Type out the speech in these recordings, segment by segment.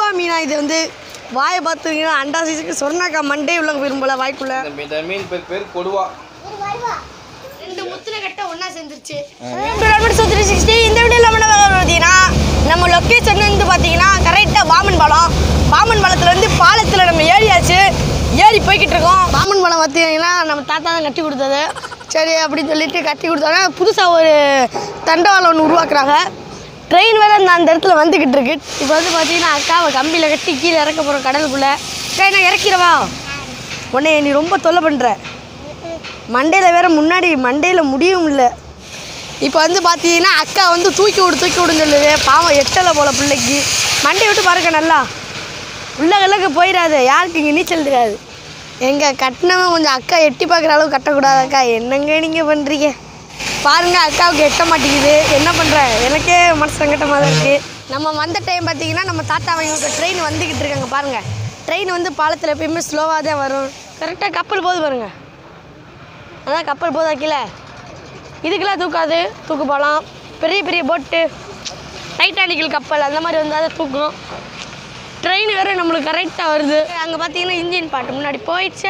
கொடுவா மீனா இது வந்து வாயை பார்த்தீங்கன்னா அண்டா சீசுக்கு சொர்ணாக்கா மண்டே உள்ள போயிரும் போல வாய்க்குள்ள இந்த மீ- இந்த மீன் பேர் பேர் கொடுவா ரெண்டு முத்துல கட்ட ஒண்ணா சேர்ந்துருச்சு த்ரீ சிக்ஸ்டி இந்த வீடியோவில் நம்ம என்ன பார்க்க பார்த்தீங்கன்னா நம்ம லொக்கேஷன் வந்து பார்த்தீங்கன்னா கரெக்டாக பாமன் பாலம் பாமன் பாலத்துல இருந்து பாலத்தில் நம்ம ஏறியாச்சு ஏறி போய்கிட்டு இருக்கோம் பாமன் பாலம் பார்த்தீங்கன்னா நம்ம தாத்தா தான் கட்டி கொடுத்தது சரி அப்படின்னு சொல்லிட்டு கட்டி கொடுத்தாங்க புதுசாக ஒரு தண்டவாளம் ஒன்று உருவாக்குறாங்க ட்ரெயின் வேறு அந்த அந்த இடத்துல வந்துக்கிட்டு இருக்கு இப்போ வந்து பார்த்தீங்கன்னா அக்காவை கம்பியில் கட்டி கீழே இறக்க போகிறோம் கடலுக்குள்ளே ட்ரெயினை இறக்கிறவா உன்னை நீ ரொம்ப தொல்லை பண்ணுற மண்டையில் வேற முன்னாடி மண்டையில் முடியும் இல்லை இப்போ வந்து பார்த்தீங்கன்னா அக்கா வந்து தூக்கி விடு தூக்கி விடுன்னு சொல்லுது பாவம் எட்டலை போல பிள்ளைக்கு மண்டையை விட்டு பாருங்க நல்லா உள்ள கிழக்கு போயிடாது யாருக்கு இங்கே நீச்சல் தெரியாது எங்கள் கட்டினவன் கொஞ்சம் அக்கா எட்டி பார்க்குற அளவுக்கு கட்டக்கூடாது அக்கா என்னங்க நீங்கள் பண்ணுறீங்க பாருங்க அக்காவுக்கு எட்ட மாட்டேங்குது என்ன பண்ணுற எனக்கே மனசு சங்கட்டமாக தான் இருக்குது நம்ம வந்த டைம் பார்த்தீங்கன்னா நம்ம தாத்தா அவங்க ட்ரெயின் வந்துக்கிட்டு இருக்காங்க பாருங்கள் ட்ரெயின் வந்து பாலத்தில் எப்பயுமே ஸ்லோவாக தான் வரும் கரெக்டாக கப்பல் போகுது பாருங்கள் அதான் கப்பல் போதா கீழே இதுக்கெல்லாம் தூக்காது தூக்கு போகலாம் பெரிய பெரிய போட்டு டைட்டானிக்கல் கப்பல் அந்த மாதிரி வந்தால் தான் தூக்கும் ட்ரெயின் வேறு நம்மளுக்கு கரெக்டாக வருது அங்கே பார்த்தீங்கன்னா இன்ஜின் பாட்டு முன்னாடி போயிடுச்சு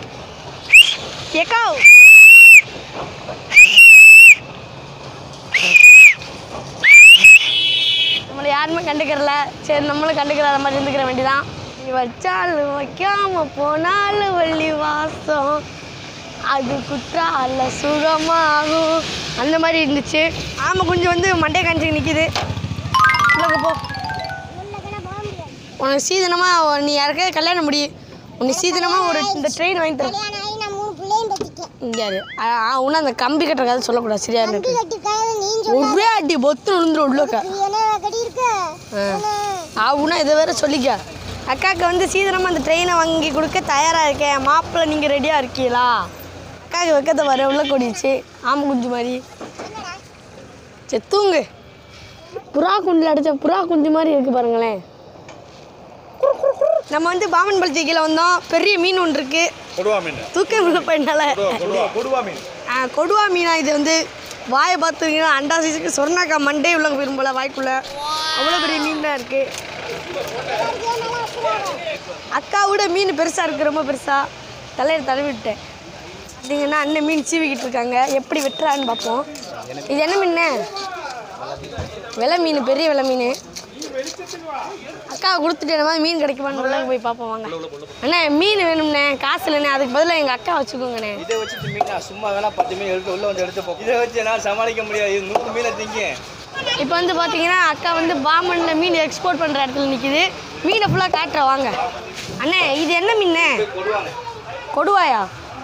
எக்கோ நம்மளை யாருமே கண்டுக்கிறல சரி நம்மளும் கண்டுக்கிறாத மாதிரி இருந்துக்கிற வேண்டியதான் நீ வச்சாலும் வைக்காம போனாலும் வள்ளி வாசம் அது குற்றால சுகமாகும் அந்த மாதிரி இருந்துச்சு ஆமாம் கொஞ்சம் வந்து மண்டே காஞ்சி நிற்கிது உள்ளக்க போ உனக்கு சீதனமாக நீ யாருக்கே கல்யாணம் முடி உனக்கு சீதனமாக ஒரு இந்த ட்ரெயின் வாங்கி தரேன் கல்யாணம் ஆகி நான் மூணு பிள்ளையும் பெற்றுட்டேன் இங்கே உன்ன அந்த கம்பி கட்டுற கதை சொல்லக்கூடாது சரியா கட்டி கட்டிக்காத நீ சொல்லி ஒரே அடி பொத்து விழுந்துரும் உள்ளக்க என்ன கட்டியிருக்க ஆகுனா இதை வேற சொல்லிக்க அக்காவுக்கு வந்து சீதனமாக அந்த ட்ரெயினை வாங்கி கொடுக்க தயாராக இருக்கேன் மாப்பிள்ளை நீங்கள் ரெடியாக இருக்கீங்களா அக்காவுக்கு வைக்கத்தை வர உள்ள கொடிச்சு ஆமை குஞ்சு மாதிரி சரி தூங்கு புறா குண்டில் அடித்த புறா குஞ்சு மாதிரி இருக்கு பாருங்களேன் நம்ம வந்து பாமன் பழத்தி கீழே வந்தோம் பெரிய மீன் ஒன்று இருக்கு கொடுவா மீன் தூக்க உள்ள போயினால கொடுவா கொடுவா மீன் ஆ, கொடுவா மீனா இது வந்து வாயை பார்த்தீங்கன்னா அண்டா சீசுக்கு சொர்ணாக்கா மண்டே உள்ள போயிரும் போல வாய்க்குள்ள அவ்வளோ பெரிய மீன் தான் இருக்கு அக்காவோட மீன் பெருசாக இருக்கு ரொம்ப பெருசாக தலையில் தடவி விட்டேன் பார்த்தீங்கன்னா அண்ணன் மீன் சீவிக்கிட்டு இருக்காங்க எப்படி வெட்டுறான்னு பார்ப்போம் இது என்ன மீன் விலை மீன் பெரிய விலை மீன் அக்கா கொடுத்துட்டு என்ன மாதிரி மீன் கிடைக்குமான்னு உள்ள போய் பார்ப்போம் வாங்க அண்ணே மீன் வேணும்ண்ணே காசு இல்லைண்ணே அதுக்கு பதிலாக எங்கள் அக்கா வச்சுக்கோங்கண்ணே இதை வச்சுட்டு மீன் நான் சும்மா வேணா பத்து மீன் எடுத்து உள்ள வந்து எடுத்து போ இதை வச்சு நான் சமாளிக்க முடியாது இது நூறு மீனை திங்க இப்போ வந்து பார்த்தீங்கன்னா அக்கா வந்து பாமனில் மீன் எக்ஸ்போர்ட் பண்ணுற இடத்துல நிற்கிது மீனை ஃபுல்லாக காட்டுற வாங்க அண்ணே இது என்ன மீனே கொடுவாங்க கொடுவாயா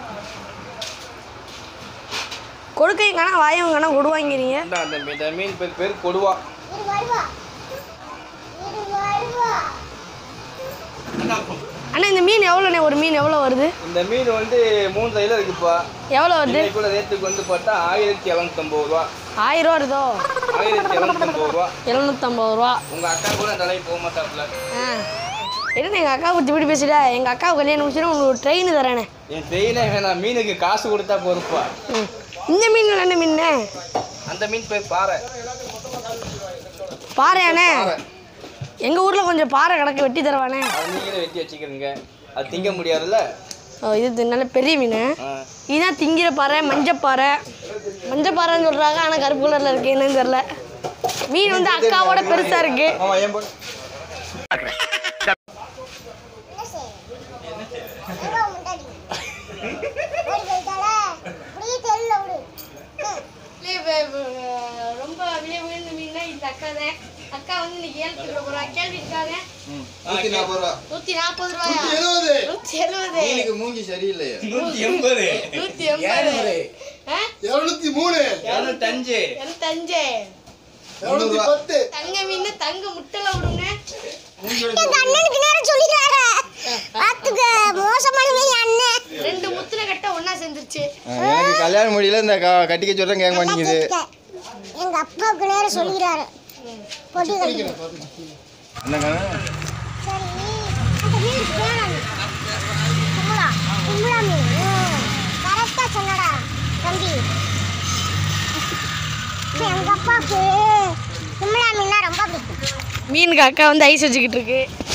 கொடுக்கையும் காணா வாயும் காணா கொடுவாங்கிறீங்க இந்த அந்த மீன் இந்த மீன் பேர் பேர் கொடுவா இது வருவா இது வருவா அண்ணா இந்த மீன் எவ்வளோண்ணே ஒரு மீன் எவ்வளோ வருது இந்த மீன் வந்து மூணு தையில இருக்குப்பா எவ்வளோ வருது இன்னைக்கு கூட ரேட்டுக்கு வந்து பார்த்தா ஆயிரத்தி இரநூத்தம்பது ரூபா ஆயிரம் ரூபா வருதோ ஆயிரத்தி இரநூத்தம்பது ரூபா எழுநூற்றம்பது ரூபா உங்க அக்கா கூட தலையை போக மாட்டாப்ல ஆ என்ன எங்கள் அக்கா பற்றி இப்படி பேசிட்டா எங்கள் அக்காவுக்கு கல்யாணம் முடிச்சுன்னா உங்களுக்கு ட்ரெயின் தரேனே என் ட்ரெயினே வேணாம் மீனுக்கு காசு கொடுத்தா பொறுப்பா ம் இந்த மீன் என்ன மீன்ண்ணே அந்த மீன் பேர் பாறை பாறையாண்ணே பாறை எங்கள் ஊரில் கொஞ்சம் பாறை கிடக்கு வெட்டி தருவானே அது நீங்களே வெட்டி வச்சுக்கிறீங்க அது திங்க முடியாதுல்ல ஓ இது நல்ல பெரிய மீன் ஆ. இதுதான் திங்கிற பாறை மஞ்சப்பாறை மஞ்சப்பாறைன்னு சொல்கிறாங்க ஆனால் கருப்பு கலரில் இருக்கு என்னன்னு தெரில மீன் வந்து அக்காவோட பெருசாக இருக்கு ஆமா ஏன் போடு எங்க முன்னாடி ஓடி போயிட்டாளே இப்படியே தெரியல விடு ரொம்ப விலை உயர்ந்த மீன்னா இந்த அக்கா தான் அக்கா வந்து இன்னைக்கு ஏழு கிலோ போகிறா கேள்வி இருக்காங்க நூத்தி நாற்பது ரூபா நூற்றி நாற்பது ரூபாயா எழுபது நூற்றி எழுபது மீனுக்கு மூஞ்சி சரியில்லையே நூத்தி எண்பது நூற்றி எண்பது ஆ இருநூத்தி மூணு இரநூத்தஞ்சு இரநூத்தஞ்சு இருநூத்தி பத்து தங்க மீன் தங்க முட்டைல விடுங்க எங்க அண்ணனுக்கு நேரம் சொல்லிக்கிறாரு பாத்துக்க மோசமானவே என் அண்ணன் ரெண்டு முத்துல கட்ட ஒண்ணா சேர்ந்துருச்சு எனக்கு கல்யாணம் முடியல இந்த க- கட்டிக்க சொல்றேன் கேட்க மாட்டேங்குது கேட்டுக்க. எங்க அப்பாவுக்கு நேரம் சொல்லிக்கிறாரு பொட்டி கட்டிக்க என்னங்க சரி அந்த மீன் வேணாம் கும்பலா கும்பலா மீன் கரெக்டா சொன்னடா தம்பி எங்க அப்பாவுக்கு கும்பலா மீன்னா ரொம்ப பிடிக்கும் மீனுக்கு அக்கா வந்து ஐஸ் வச்சுக்கிட்டு இருக்கு